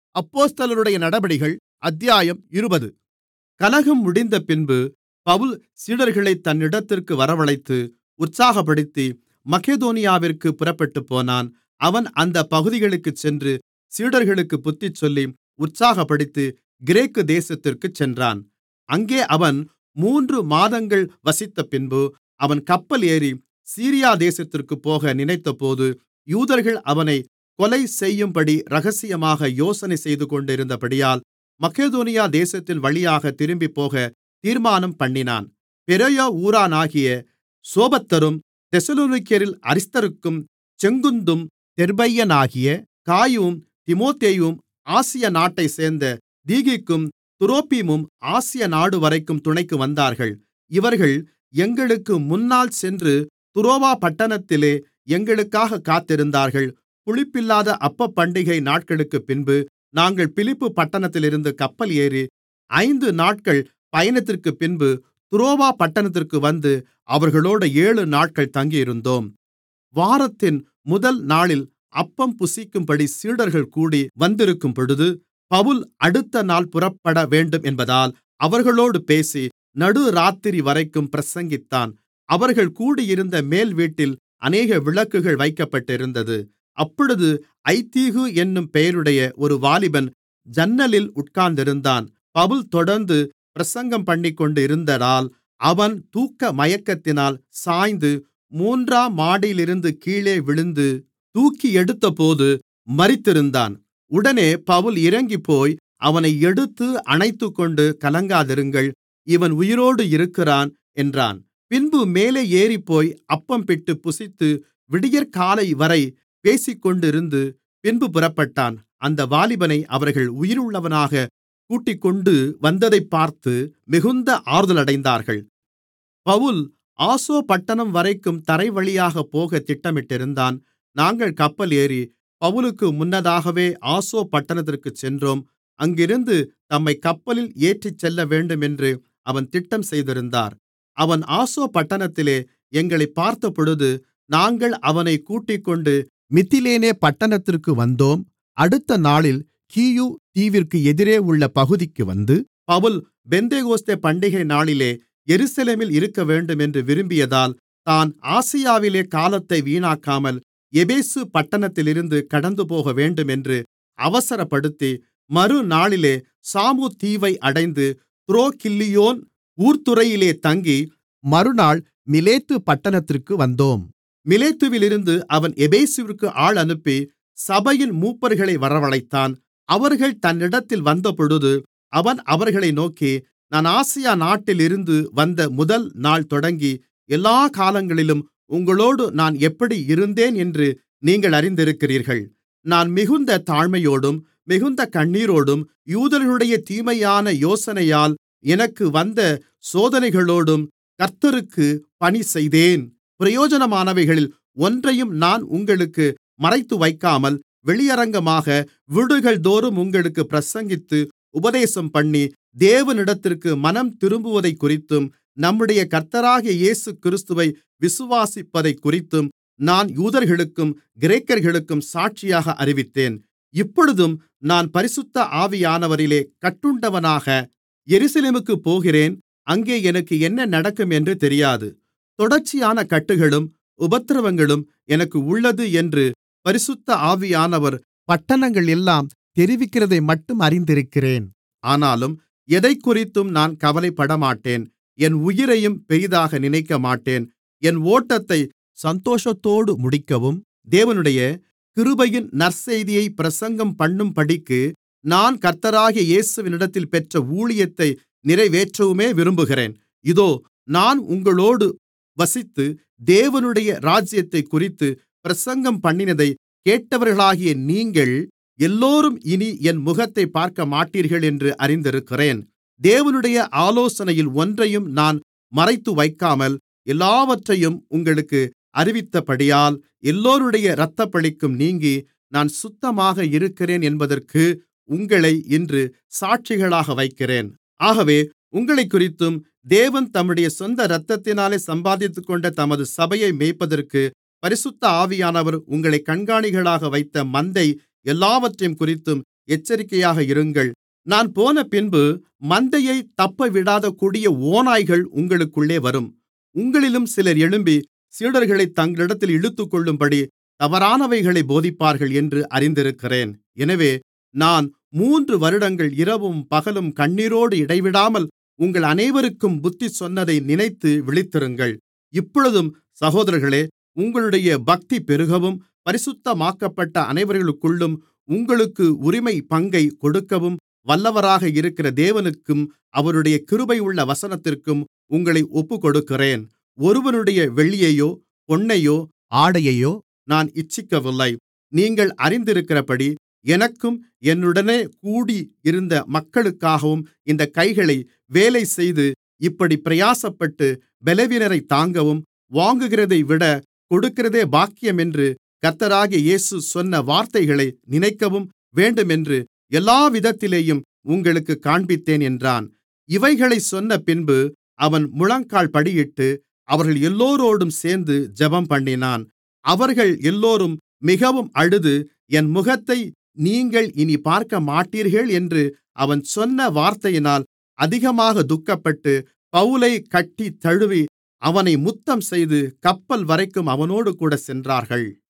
அப்போஸ்தலருடைய நடபடிகள் அத்தியாயம் இருபது கலகம் முடிந்தபின்பு பவுல் சீடர்களைத் தன்னிடத்திற்கு வரவழைத்து உற்சாகப்படுத்தி மக்கெதோனியாவிற்குப் புறப்பட்டுப்போனான் அவன் அந்தப் பகுதிகளுக்குச் சென்று சீடர்களுக்குப் புத்திசொல்லி உற்சாகப்படுத்தி கிரேக்கு தேசத்திற்குச் சென்றான் அங்கே அவன் மூன்று மாதங்கள் வசித்தபின்பு அவன் கப்பல் ஏறி சீரியா தேசத்திற்குப் போக நினைத்தபோது யூதர்கள் அவனைக் கொலைசெய்யும்படி இரகசியமாக யோசனை செய்துகொண்டிருந்தபடியால் மக்கெதோனியா தேசத்தின் வழியாகத் திரும்பிப்போகத் தீர்மானம்பண்ணினான் பெரோயா ஊரானாகிய சோபத்தரும் தெசலோனிக்கேயரில் அரிஸ்தர்க்கும் செக்குந்தும் தெர்பையானாகிய காயுவும் தீமோத்தேயுவும் ஆசியா நாட்டைச் சேர்ந்த தீகிக்கும் துரோப்பீமும் ஆசியா நாடுவரைக்கும் துணைக்கு வந்தார்கள் இவர்கள் எங்களுக்கு முன்னால் சென்று துரோவா பட்டணத்திலே எங்களுக்காகக் காத்திருந்தார்கள் புளிப்பில்லாத அப்பப்பண்டிகை நாட்களுக்குப்பின்பு நாங்கள் பிலிப்பி பட்டணத்திலிருந்து கப்பல் ஏறி ஐந்து நாட்கள் பயணத்திற்குப்பின்பு துரோவா பட்டணத்திற்கு வந்து அவர்களோடு ஏழுநாட்கள் தங்கியிருந்தோம் வாரத்தின் முதல் நாளில் அப்பம் புசிக்கும்படி சீடர்கள் கூடி வந்திருக்கும்பொழுது பவுல் அடுத்தநாள் புறப்படவேண்டும் என்பதால் அவர்களோடு பேசி நடுராத்திரிவரைக்கும் பிரசங்கித்தான் அவர்கள் கூடியிருந்த மேல்வீட்டில் அநேக விளக்குகள் வைக்கப்பட்டிருந்தது அப்பொழுது ஐத்திகு என்னும் பெயருடைய ஒரு வாலிபன் ஜன்னலில் உட்கார்ந்திருந்தான் பவுல் தொடர்ந்து பிரசங்கம்பண்ணிக்கொண்டிருந்ததால் அவன் தூக்க மயக்கத்தினால் சாய்ந்து மூன்றாம் மாடியிலிருந்து கீழே விழுந்து தூக்கியெடுத்தபோது மரித்திருந்தான் உடனே பவுல் இறங்கிப்போய் அவனை எடுத்து அணைத்துக்கொண்டு கலங்காதிருங்கள் இவன் உயிரோடு இருக்கிறான் என்றான் பின்பு மேலே ஏறிப்போய் அப்பம் பிட்டு புசித்து விடியற்காலைவரை பேசிக்கொண்டிருந்து பின்பு புறப்பட்டான் அந்த வாலிபனை அவர்கள் உயிருள்ளவனாகக் கூட்டிக்கொண்டு வந்ததைப் பார்த்து மிகுந்த ஆறுதலடைந்தார்கள் பவுல் ஆசோ பட்டணம் வரைக்கும் தரைவழியாகப் போகத் திட்டமிட்டிருந்தான் நாங்கள் கப்பல் ஏறி பவுலுக்கு முன்னதாகவே ஆசோ பட்டணத்திற்குச் சென்றோம் அங்கிருந்து தம்மைக் கப்பலில் ஏற்றிச் செல்லவேண்டுமென்று அவன் திட்டம் செய்திருந்தார் அவன் ஆசோ பட்டணத்திலே எங்களைப் பார்த்தபொழுது நாங்கள் அவனைக் கூட்டிக்கொண்டு மித்திலேனே பட்டணத்திற்கு வந்தோம் அடுத்த நாளில் கீயு தீவிற்கு எதிரே உள்ள பகுதிக்கு வந்து பவுல் பெந்தெகோஸ்தே பண்டிகை நாளிலே எருசலேமில் இருக்கவேண்டுமென்று விரும்பியதால் தான் ஆசியாவிலே காலத்தை வீணாக்காமல் எபேசு பட்டணத்திலிருந்து கடந்துபோகவேண்டுமென்று அவசரப்படுத்தி மறுநாளிலே சாமு தீவை அடைந்து துரோகில்லியோன் ஊர்த்துறையிலே தங்கி மறுநாள் மிலேத்து பட்டணத்திற்கு வந்தோம் மிலேத்துவிலிருந்து அவன் எபேசுவிற்கு ஆள் அனுப்பி சபையின் மூப்பர்களை வரவழைத்தான் அவர்கள் தன்னிடத்தில் வந்தபொழுது அவன் அவர்களை நோக்கி நான் ஆசியா நாட்டிலிருந்து வந்த முதல் நாள் தொடங்கி எல்லா காலங்களிலும் உங்களோடு நான் எப்படி இருந்தேன் என்று நீங்கள் அறிந்திருக்கிறீர்கள் நான் மிகுந்த தாழ்மையோடும் மிகுந்த கண்ணீரோடும் யூதர்களுடைய தீமையான யோசனையால் எனக்கு வந்த சோதனைகளோடும் கர்த்தருக்கு பணிசெய்தேன் பிரயோஜனமானவைகளில் ஒன்றையும் நான் உங்களுக்கு மறைத்துவைக்காமல் வெளியரங்கமாக வீடுகள்தோறும் உங்களுக்குப் பிரசங்கித்து உபதேசம்பண்ணி தேவனிடத்திற்கு மனம் திரும்புவதைக்குறித்தும் நம்முடைய கர்த்தராகிய இயேசுகிறிஸ்துவை விசுவாசிப்பதைக்குறித்தும் நான் யூதர்களுக்கும் கிரேக்கர்களுக்கும் சாட்சியாக அறிவித்தேன் இப்பொழுதும் நான் பரிசுத்த ஆவியானவரிலே கட்டுண்டவனாக எருசலேமுக்குப் போகிறேன் அங்கே எனக்கு என்ன நடக்கும் என்று தெரியாது தொடர்ச்சியான கட்டுகளும் உபத்திரவங்களும் எனக்கு உள்ளது என்று பரிசுத்த ஆவியானவர் பட்டணங்களெல்லாம் தெரிவிக்கிறதைமட்டும் அறிந்திருக்கிறேன் ஆனாலும் எதைக்குறித்தும் நான் கவலைப்படமாட்டேன் என் உயிரையும் பெரிதாக நினைக்கமாட்டேன் என் ஓட்டத்தை சந்தோஷத்தோடு முடிக்கவும் தேவனுடைய கிருபையின் நற்செய்தியை பிரசங்கம் பண்ணும்படிக்கு நான் கர்த்தராகிய இயேசுவினிடத்தில் பெற்ற ஊழியத்தை நிறைவேற்றவுமே விரும்புகிறேன் இதோ நான் உங்களோடு வசித்து தேவனுடைய ராஜ்யத்தைக்குறித்து பிரசங்கம் பண்ணினதை கேட்டவர்களாகிய நீங்கள் எல்லோரும் இனி என் முகத்தைப் பார்க்கமாட்டீர்கள் என்று அறிந்திருக்கிறேன் தேவனுடைய ஆலோசனையில் ஒன்றையும் நான் மறைத்துவைக்காமல் எல்லாவற்றையும் உங்களுக்கு அறிவித்தபடியால் எல்லோருடைய இரத்தப்பழிக்கும் நீங்கி நான் சுத்தமாக இருக்கிறேன் என்பதற்கு உங்களை இன்று சாட்சிகளாக வைக்கிறேன் ஆகவே உங்களைக்குறித்தும் தேவன் தம்முடைய சொந்த இரத்தத்தினாலே சம்பாதித்துக்கொண்ட தமது சபையை மேய்ப்பதற்கு பரிசுத்த ஆவியானவர் உங்களைக் கண்காணிகளாக வைத்த மந்தை எல்லாவற்றையும் குறித்தும் எச்சரிக்கையாக இருங்கள் நான் போனபின்பு மந்தையைத் தப்பவிடாத கொடிய ஓநாய்கள் உங்களுக்குள்ளே வரும் உங்களிலும் சிலர் எழும்பி சீடர்களைத் தங்களிடத்தில் இழுத்துக்கொள்ளும்படி தவறானவைகளைப் போதிப்பார்கள் என்று அறிந்திருக்கிறேன் எனவே நான் மூன்று வருடங்கள் இரவும் பகலும் கண்ணீரோடு இடைவிடாமல் உங்கள் அனைவருக்கும் புத்தி சொன்னதை நினைத்து விழித்திருங்கள் இப்பொழுதும் சகோதரர்களே உங்களுடைய பக்தி பெருகவும் பரிசுத்தமாக்கப்பட்ட அனைவர்களுக்குள்ளும் உங்களுக்கு உரிமை பங்கை கொடுக்கவும் வல்லவராக இருக்கிற தேவனுக்கும் அவருடைய கிருபையுள்ள வசனத்திற்கும் உங்களை ஒப்புக்கொடுக்கிறேன் ஒருவனுடைய வெள்ளியையோ பொன்னையோ ஆடையையோ நான் இச்சிக்கவில்லை நீங்கள் அறிந்திருக்கிறபடி எனக்கும் என்னுடனே கூடியிருந்த மக்களுக்காகவும் இந்தக் கைகளை வேலைசெய்து இப்படி பிரயாசப்பட்டு பலவீனரைத் தாங்கவும் வாங்குகிறதைவிட கொடுக்கிறதே பாக்கியமென்று கர்த்தராகிய இயேசு சொன்ன வார்த்தைகளை நினைக்கவும் வேண்டுமென்று எல்லாவிதத்திலேயும் உங்களுக்குக் காண்பித்தேன் என்றான் இவைகளைச் சொன்னபின்பு அவன் முழங்கால்படியிட்டு அவர்கள் எல்லோரோடும் சேர்ந்து ஜெபம்பண்ணினான் அவர்கள் எல்லோரும் மிகவும் அழுது என் முகத்தை நீங்கள் இனி பார்க்கமாட்டீர்கள் என்று அவன் சொன்ன வார்த்தையினால் அதிகமாக துக்கப்பட்டு பவுலைக் கட்டித் தழுவி அவனை முத்தம்செய்து கப்பல் வரைக்கும் அவனோடுகூட சென்றார்கள்